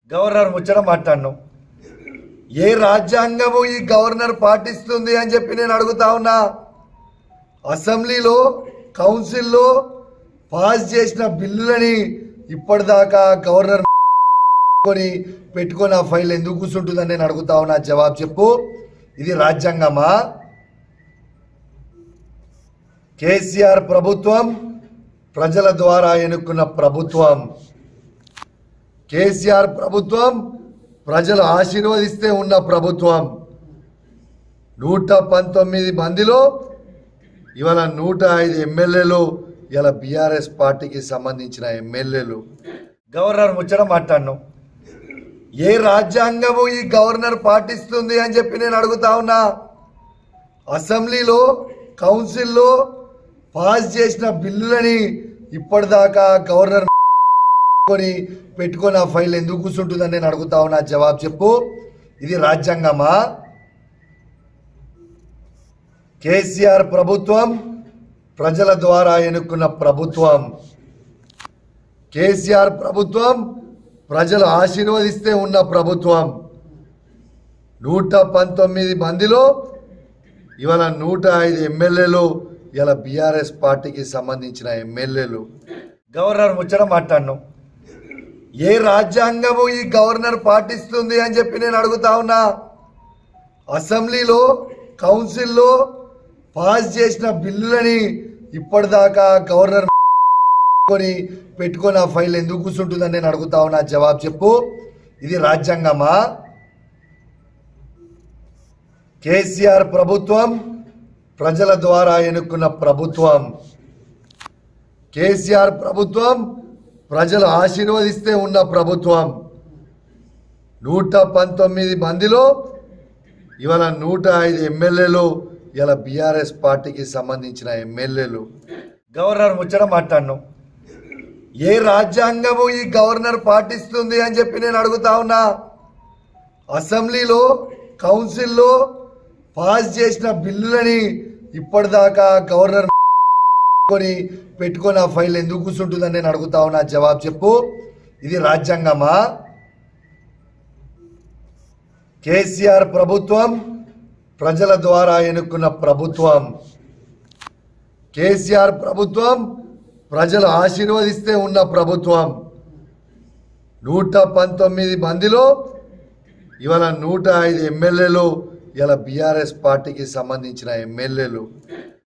governor ముచ్చట మాట్లాడినాం ఏ రాజ్యాంగము ఈ గవర్నర్ పాటిస్తుంది అని చెప్పి నేను అడుగుతా ఉన్నా అసెంబ్లీలో కౌన్సిల్లో పాస్ చేసిన బిల్లులని ఇప్పటిదాకా గవర్నర్ కొని పెట్టుకొని ఆ ఫైల్ ఎందుకు కూర్చుంటుందని నేను అడుగుతా ఉన్నా జవాబు చెప్పు ఇది రాజ్యాంగమా కేసీఆర్ ప్రభుత్వం ప్రజల ద్వారా ఎన్నుకున్న ప్రభుత్వం కేసీఆర్ ప్రభుత్వం ప్రజలు ఆశీర్వదిస్తే ఉన్న ప్రభుత్వం నూట పంతొమ్మిది మందిలో ఇవాళ నూట ఐదు ఎమ్మెల్యేలు ఇలా బీఆర్ఎస్ పార్టీకి సంబంధించిన ఎమ్మెల్యేలు గవర్నర్ ముచ్చట మాట్లాడినాం ఏ రాజ్యాంగము ఈ గవర్నర్ పాటిస్తుంది అని చెప్పి నేను అడుగుతా ఉన్నా అసెంబ్లీలో కౌన్సిల్లో పాస్ చేసిన బిల్లులని ఇప్పటిదాకా గవర్నర్ కొని పెట్టుకొని ఆ ఫైల్ ఎందుకు కూర్చుంటుందని నేను అడుగుతా ఉన్నా జవాబు చెప్పు ఇది రాజ్యాంగమా కేసీఆర్ ప్రభుత్వం ప్రజల ద్వారా ఎన్నుకున్న ప్రభుత్వం కేసీఆర్ ప్రభుత్వం ప్రజలు ఆశీర్వదిస్తే ఉన్న ప్రభుత్వం నూట పంతొమ్మిది మందిలో ఇవాళ నూట ఐదు ఎమ్మెల్యేలు ఇలా బీఆర్ఎస్ పార్టీకి సంబంధించిన ఎమ్మెల్యేలు గవర్నర్ ముచ్చట మాట్లాడినాం ఏ రాజ్యాంగము ఈ గవర్నర్ పాటిస్తుంది అని చెప్పి నేను అడుగుతా ఉన్నా అసెంబ్లీలో కౌన్సిల్లో పాస్ చేసిన బిల్లులని ఇప్పటిదాకా గవర్నర్ కొని పెట్టుకొని ఆ ఫైల్ ఎందుకు కూర్చుంటుందని నేను అడుగుతా ఉన్నా జవాబు చెప్పు ఇది రాజ్యాంగమా కేసీఆర్ ప్రభుత్వం ప్రజల ద్వారా ఎన్నుకున్న ప్రభుత్వం కేసీఆర్ ప్రభుత్వం ప్రజలు ఆశీర్వదిస్తే ఉన్న ప్రభుత్వం నూట పంతొమ్మిది మందిలో ఇవాళ నూట ఐదు ఎమ్మెల్యేలు ఇలా బీఆర్ఎస్ పార్టీకి సంబంధించిన ఎమ్మెల్యేలు గవర్నర్ ముచ్చట మాట్లాడినాం ఏ రాజ్యాంగము ఈ గవర్నర్ పాటిస్తుంది అని చెప్పి నేను అడుగుతా ఉన్నా అసెంబ్లీలో కౌన్సిల్లో పాస్ చేసిన బిల్లులని ఇప్పటిదాకా గవర్నర్ కొని పెట్టుకొని ఆ ఫైల్ ఎందుకు కూర్చుంటుందని నేను అడుగుతా ఉన్నా జవాబు చెప్పు ఇది రాజ్యాంగమా కేసీఆర్ ప్రభుత్వం ప్రజల ద్వారా ఎన్నుకున్న ప్రభుత్వం కేసీఆర్ ప్రభుత్వం ప్రజలు ఆశీర్వదిస్తే ఉన్న ప్రభుత్వం నూట పంతొమ్మిది మందిలో ఇవాళ నూట ఐదు ఎమ్మెల్యేలు ఇలా బీఆర్ఎస్ పార్టీకి సంబంధించిన ఎమ్మెల్యేలు